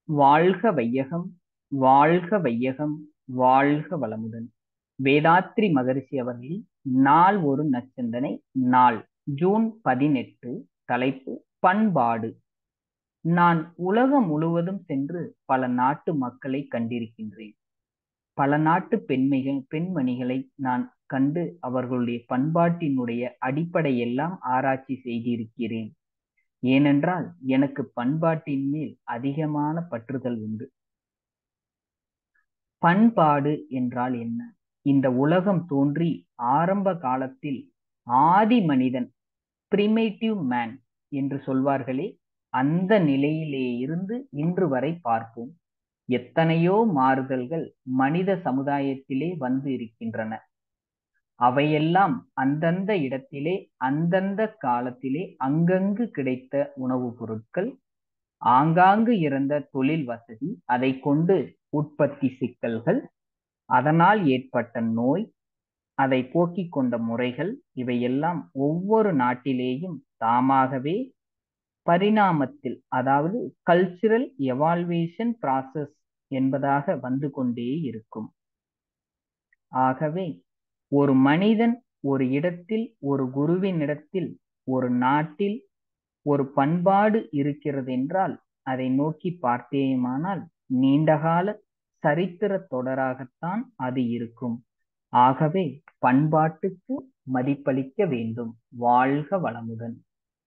வாழ்க வையகம் வாழ்க வையகம் வாழ்க வளமுடன் வேதாத்ரி மகரிஷி அவர்களின் நாள் ஒரு நச்சிந்தனை நாள் ஜூன் பதினெட்டு தலைப்பு பண்பாடு நான் உலகம் முழுவதும் சென்று பல நாட்டு மக்களை கண்டிருக்கின்றேன் பல நாட்டு பெண்மைகள் பெண்மணிகளை நான் கண்டு அவர்களுடைய பண்பாட்டினுடைய அடிப்படை எல்லாம் ஆராய்ச்சி செய்திருக்கிறேன் ஏனென்றால் எனக்கு பண்பாட்டின் மேல் அதிகமான பற்றுதல் உண்டு பண்பாடு என்றால் என்ன இந்த உலகம் தோன்றி ஆரம்ப காலத்தில் ஆதி மனிதன் பிரிமேட்டிவ் மேன் என்று சொல்வார்களே அந்த நிலையிலே இருந்து இன்று வரை பார்ப்போம் எத்தனையோ மாறுதல்கள் மனித சமுதாயத்திலே வந்து இருக்கின்றன அவையெல்லாம் அந்தந்த இடத்திலே அந்தந்த காலத்திலே அங்கங்கு கிடைத்த உணவுப் பொருட்கள் ஆங்காங்கு இருந்த தொழில் வசதி அதை கொண்டு உற்பத்தி சிக்கல்கள் அதனால் ஏற்பட்ட நோய் அதை போக்கிக் கொண்ட முறைகள் இவையெல்லாம் ஒவ்வொரு நாட்டிலேயும் தாமாகவே பரிணாமத்தில் அதாவது கல்ச்சுரல் எவால்வேஷன் ப்ராசஸ் என்பதாக வந்து கொண்டே இருக்கும் ஆகவே ஒரு மனிதன் ஒரு இடத்தில் ஒரு குருவின் இடத்தில் ஒரு நாட்டில் ஒரு பண்பாடு இருக்கிறது என்றால் அதை நோக்கி பார்த்தேயுமானால் நீண்டகால சரித்திர தொடராகத்தான் அது இருக்கும் ஆகவே பண்பாட்டுக்கு மதிப்பளிக்க வேண்டும் வாழ்க வளமுடன்